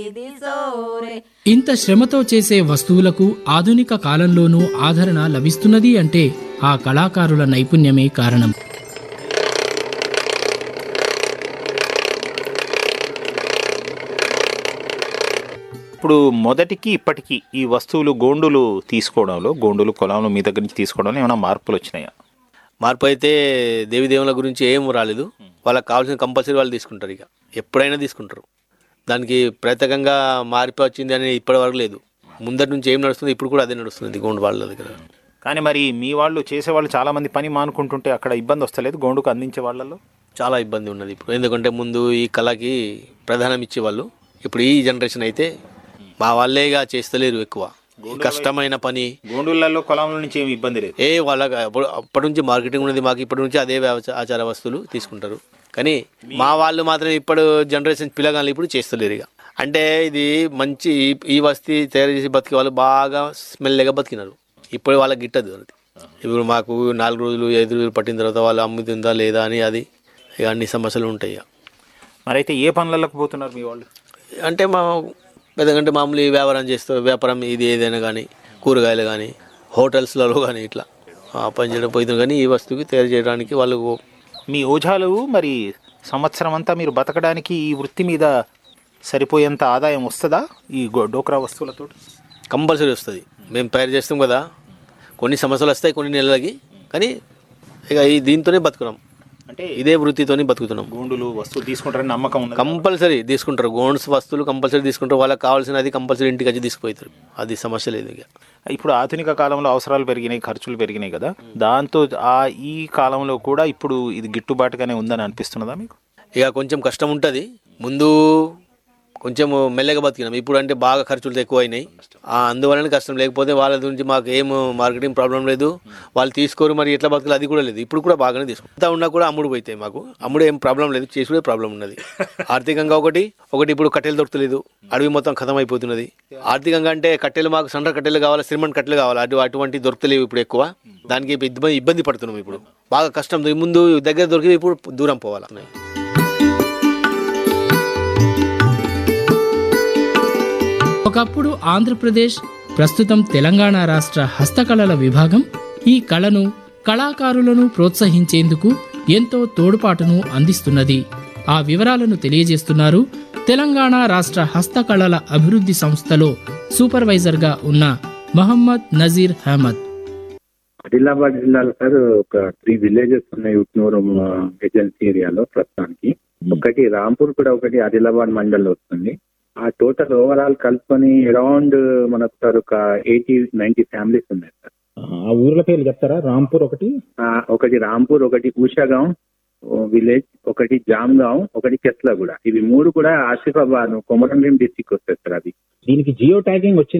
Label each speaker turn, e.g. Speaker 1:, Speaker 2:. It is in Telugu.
Speaker 1: ఇది సోరే
Speaker 2: ఇంత శ్రమతో చేసే వస్తువులకు ఆధునిక కాలంలోనూ ఆదరణ లభిస్తున్నది అంటే ఆ కళాకారుల నైపుణ్యమే కారణం
Speaker 3: ఇప్పుడు మొదటికి ఇప్పటికి ఈ వస్తువులు గోండులు తీసుకోవడంలో గోండులు కులంలో మీ దగ్గర నుంచి తీసుకోవడంలో ఏమైనా మార్పులు వచ్చినాయా
Speaker 4: మార్పు అయితే దేవి దేవుల గురించి ఏం రాలేదు వాళ్ళకి కావాల్సిన కంపల్సరీ వాళ్ళు తీసుకుంటారు ఇక ఎప్పుడైనా తీసుకుంటారు దానికి ప్రత్యేకంగా మార్పు వచ్చింది అని ఇప్పటి వరకు లేదు ముందటి నుంచి ఏం నడుస్తుంది ఇప్పుడు కూడా అదే నడుస్తుంది గోండు వాళ్ళ దగ్గర
Speaker 3: కానీ మరి మీ వాళ్ళు చేసేవాళ్ళు చాలా మంది పని మానుకుంటుంటే అక్కడ ఇబ్బంది వస్తలేదు గోండుకు అందించే వాళ్ళలో
Speaker 4: చాలా ఇబ్బంది ఉన్నది ఇప్పుడు ఎందుకంటే ముందు ఈ కళకి ప్రధానం ఇచ్చేవాళ్ళు ఇప్పుడు ఈ జనరేషన్ అయితే మా వాళ్ళే ఇక చేస్తలేరు ఎక్కువ ఈ కష్టమైన పని
Speaker 3: గోండులలో కులంలో నుంచి ఏమి ఇబ్బంది లేదు
Speaker 4: ఏ వాళ్ళకి అప్పుడు అప్పటి నుంచి మార్కెటింగ్ ఉన్నది మాకు ఇప్పటి నుంచి అదే వ్యవస- ఆచార వస్తువులు తీసుకుంటారు కానీ మా వాళ్ళు మాత్రం ఇప్పుడు జనరేషన్ పిల్లగాళ్ళు ఇప్పుడు చేస్తలేరు ఇక అంటే ఇది మంచి ఈ- ఈ వస్తీ తయారు చేసి బతికే వాళ్ళు బాగా స్మెల్గా బతికినారు ఇప్పుడు వాళ్ళకి గిట్టదు అది ఇప్పుడు మాకు నాలుగు రోజులు ఐదు రోజులు పట్టిన తర్వాత వాళ్ళు అమ్ముతుందా లేదా అని అది ఇక అన్ని సమస్యలు ఉంటాయి ఇక
Speaker 3: మరి అయితే ఏ పనులకు పోతున్నారు మీ వాళ్ళు
Speaker 4: అంటే మా పెద్దగంటే మామూలు ఈ వ్యాపారం చేస్తారు వ్యాపారం ఇది ఏదైనా కానీ కూరగాయలు కానీ హోటల్స్లలో కానీ ఇట్లా ఆ పని చేయడం పోతుంది కానీ ఈ వస్తువుకి తయారు చేయడానికి వాళ్ళు
Speaker 3: మీ ఓజాలు మరి సంవత్సరం అంతా మీరు బతకడానికి ఈ వృత్తి మీద సరిపోయేంత ఆదాయం వస్తుందా ఈ గో- డోక్రా వస్తువులతో
Speaker 4: కంపల్సరీ వస్తుంది మేము తయారు చేస్తాం కదా కొన్ని సమస్యలు వస్తాయి కొన్ని నెలలకి కానీ ఇక ఈ దీంతోనే బతుకున్నాం
Speaker 3: అంటే
Speaker 4: ఇదే వృత్తితోనే బతుకుతున్నాం
Speaker 3: గోండులు వస్తువులు తీసుకుంటారని నమ్మకం ఉంది
Speaker 4: కంపల్సరీ తీసుకుంటారు గోండ్స్ వస్తువులు కంపల్సరీ తీసుకుంటారు వాళ్ళకి కావాల్సినది కంపల్సరీ ఇంటికి వచ్చి తీసుకుపోతారు అది సమస్య లేదు ఇక
Speaker 3: ఇప్పుడు ఆధునిక కాలంలో అవసరాలు పెరిగినాయి ఖర్చులు పెరిగినాయి కదా దాంతో ఆ ఈ కాలంలో కూడా ఇప్పుడు ఇది గిట్టుబాటుగానే ఉందని అనిపిస్తున్నదా మీకు
Speaker 4: ఇక కొంచెం కష్టం ఉంటుంది ముందు కొంచెం మెల్లగా బతికినాం ఇప్పుడు అంటే బాగా ఖర్చులు ఎక్కువ అయినాయి ఆ, అందువలన కష్టం లేకపోతే వాళ్ళ గురించి మాకు ఏం మార్కెటింగ్ ప్రాబ్లం లేదు వాళ్ళు తీసుకోరు మరి ఎట్లా బతకాలి అది కూడా లేదు ఇప్పుడు కూడా బాగానే తీసుకుంటాం అంతా ఉన్నా కూడా అమ్ముడు పోతాయి మాకు అమ్ముడు ఏం ప్రాబ్లం లేదు చేసుకునే ప్రాబ్లం ఉన్నది ఆర్థికంగా ఒకటి ఒకటి ఇప్పుడు కట్టెలు దొరకలేదు అడవి మొత్తం ఖతం అయిపోతున్నది ఆర్థికంగా అంటే కట్టెలు మాకు సండ్ర కట్టెలు కావాలి సిమెంట్ కట్టెలు కావాలి అటు అటువంటి దొరకలేవు ఇప్పుడు ఎక్కువ దానికి ఇబ్బంది ఇబ్బంది పడుతున్నాం ఇప్పుడు బాగా కష్టం ముందు దగ్గర దొరికి ఇప్పుడు దూరం పోవాలి
Speaker 2: ఒకప్పుడు ఆంధ్రప్రదేశ్ ప్రస్తుతం తెలంగాణ రాష్ట్ర హస్తకళల విభాగం ఈ కళను కళాకారులను ప్రోత్సహించేందుకు ఎంతో తోడ్పాటును అందిస్తున్నది ఆ వివరాలను తెలియజేస్తున్నారు తెలంగాణ రాష్ట్ర హస్తకళల అభివృద్ధి సంస్థలో సూపర్వైజర్గా ఉన్న మహమ్మద్ నజీర్ అహ్మద్
Speaker 5: ఆదిలాబాద్ జిల్లాలో సార్ ఒక త్రీ విలేజెస్ ఉన్నాయి ఉట్నూరు ఏజెన్సీ ఏరియాలో ప్రస్తుతానికి ఒకటి రాంపూర్ కూడా ఒకటి ఆదిలాబాద్ మండల్లో వస్తుంది ఆ టోటల్ ఓవరాల్ కలుపుకొని అరౌండ్ మనకు సార్ ఒక ఎయిటీ నైన్టీ ఫ్యామిలీస్ ఉన్నాయి సార్
Speaker 6: ఆ ఊర్ల పేర్లు చెప్తారా రాంపూర్ ఒకటి
Speaker 5: ఆ, ఒకటి రాంపూర్ ఒకటి ఉషాగాం విలేజ్ ఒకటి జామ్గాం ఒకటి చెస్లగూడ ఇవి మూడు కూడా ఆసిఫాబాద్ కొమరంభీం డిస్టిక్ వస్తాయి సార్ అవి
Speaker 6: దీనికి జియో ట్యాగింగ్ వచ్చింది